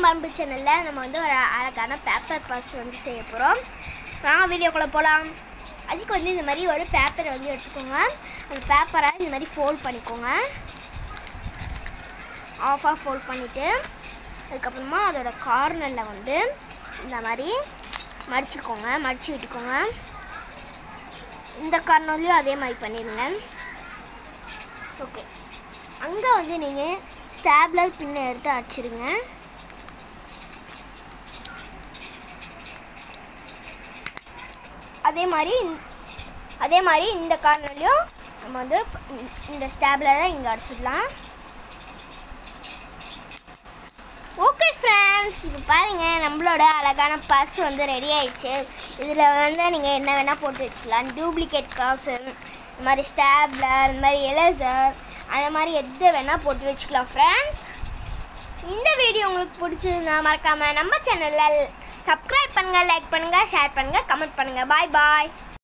நம்ம அன்பு சேனலில் நம்ம வந்து ஒரு அழகான பேப்பர் பர்ஸ் வந்து செய்ய போகிறோம் வாங்க வீடியோக்குள்ளே போகலாம் அதுக்கு வந்து இந்த மாதிரி ஒரு பேப்பரை வந்து எடுத்துக்கோங்க அந்த பேப்பரை இந்த மாதிரி ஃபோல்ட் பண்ணிக்கோங்க ஆஃபாக ஃபோல்ட் பண்ணிவிட்டு அதுக்கப்புறமா அதோட கார்னரில் வந்து இந்த மாதிரி மடிச்சுக்கோங்க மடிச்சு விட்டுக்கோங்க இந்த கார்னர்லேயும் அதே மாதிரி பண்ணிடுங்க ஓகே அங்கே வந்து நீங்கள் ஸ்டாப்லர் பின்னை எடுத்து அடிச்சிடுங்க அதே மாதிரி இந்த- அதே மாதிரி இந்த கார்னர்லையும் நம்ம வந்து இந்த ஸ்டாப்லரை இங்கே அடிச்சிடலாம் ஓகே ஃப்ரெண்ட்ஸ் இப்போ பாருங்க நம்மளோட அழகான பர்ஸ் வந்து ரெடி ஆயிடுச்சு இதில் வந்து நீங்கள் என்ன வேணால் போட்டு வச்சுக்கலாம் டூப்ளிகேட் காசு இந்த மாதிரி ஸ்டாப்லர் இந்த மாதிரி எலசர் அந்த மாதிரி எது வேணால் போட்டு வச்சுக்கலாம் ஃப்ரெண்ட்ஸ் இந்த வீடியோ உங்களுக்கு பிடிச்சிருந்தா மறக்காமல் நம்ம சேனலில் சப்ஸ்கிரைப் பண்ணுங்கள் லைக் பண்ணுங்கள் ஷேர் பண்ணுங்கள் கமெண்ட் பண்ணுங்கள் பாய் பாய்